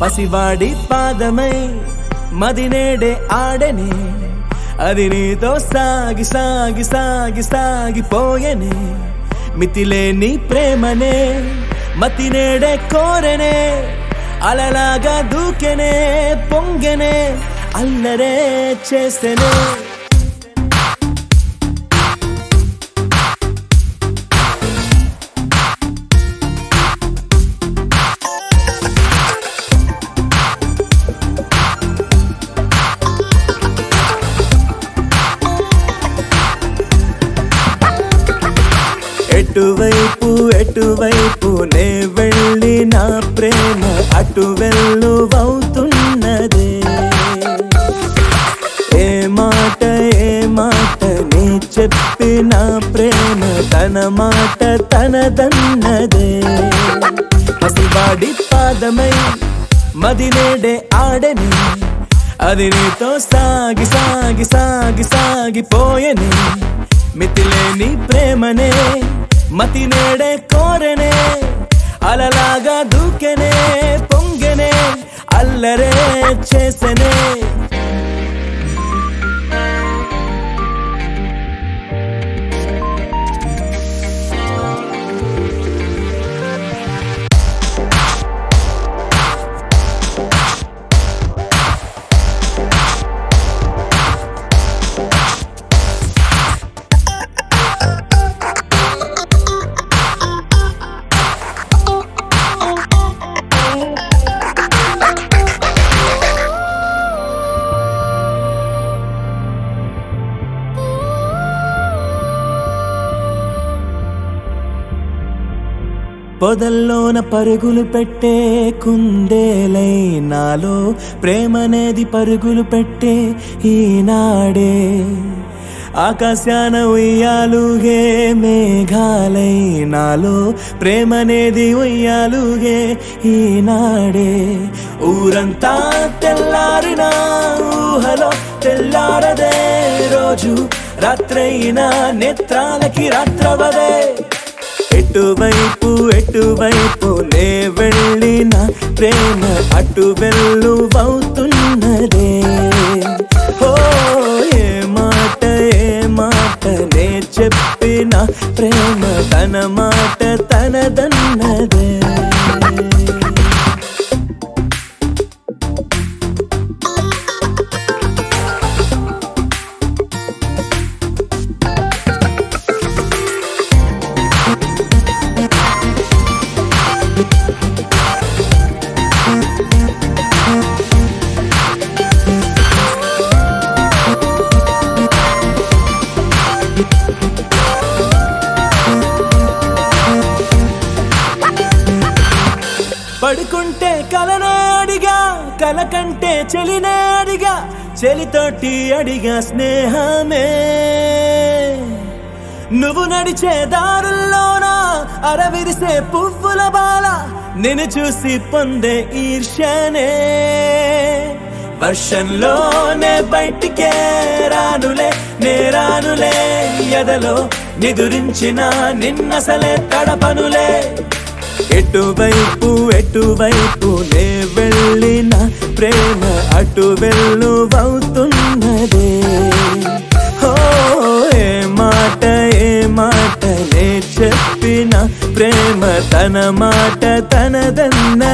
పసివాడి పాదమై మదినేడే ఆడనే అది నీతో సాగి సాగి సాగి సాగిపోయనే మితిలేని ప్రేమనే మతినేడే కోరనే అలలాగా దూకెనే పొంగెనే అల్లరే చేసెనే ఎటువైపు ఎటువైపు నే వెళ్ళి నా ప్రేమ అటు వెల్లువవుతున్నదే ఏ మాట ఏ మాట నీ చెప్పిన ప్రేమ తన మాట తనదన్నదే పసివాడి పాదమై మదినేడే ఆడని అది నీతో సాగి సాగి సాగి సాగిపోయని మితిలేని ప్రేమనే మతినేడే కోరనే అలలాగా దూకెనే పొంగెనే అల్లరే చేసెనే పొదల్లోన పరుగులు పెట్టే కుందేలై నాలో ప్రేమనేది పరుగులు పెట్టే ఈనాడే ఆకాశాన ఉయ్యాలుగే మేఘాలై నాలో ప్రేమనేది ఉయ్యాలుగే ఈనాడే ఊరంతా తెల్లారిన ఊహలో తెల్లారదే రోజు రాత్రైనా నేత్రాలకి రాత్రవదే ఎటువైపు ఎటువైపు నే వెళ్ళిన ప్రేమ అటు వెల్లువవుతున్నదే ఓ ఏ మాట ఏ మాట నే చెప్పిన ప్రేమ తన మాట తనదన్నదే పడుకుంటే కలనే అడిగా కల కంటే చెలినే అడిగా చెలితోటి అడిగా స్నేహమే నువ్వు నడిచే దారుల్లోన అరవిరిసే పువ్వుల బాల నిన్ను చూసి పొందే ఈర్ష్యనే వర్షంలోనే బయటికే రానులే నే రానులే ఎదలో నిదురించిన నిన్నసలే తడపనులే ఎటువైపు ఎటువైపు నే వెళ్ళిన ప్రేమ అటు వెల్లువవుతున్నదే ఓ ఏ మాట ఏ మాట నే చెప్పిన ప్రేమ తన మాట తనదన్నదే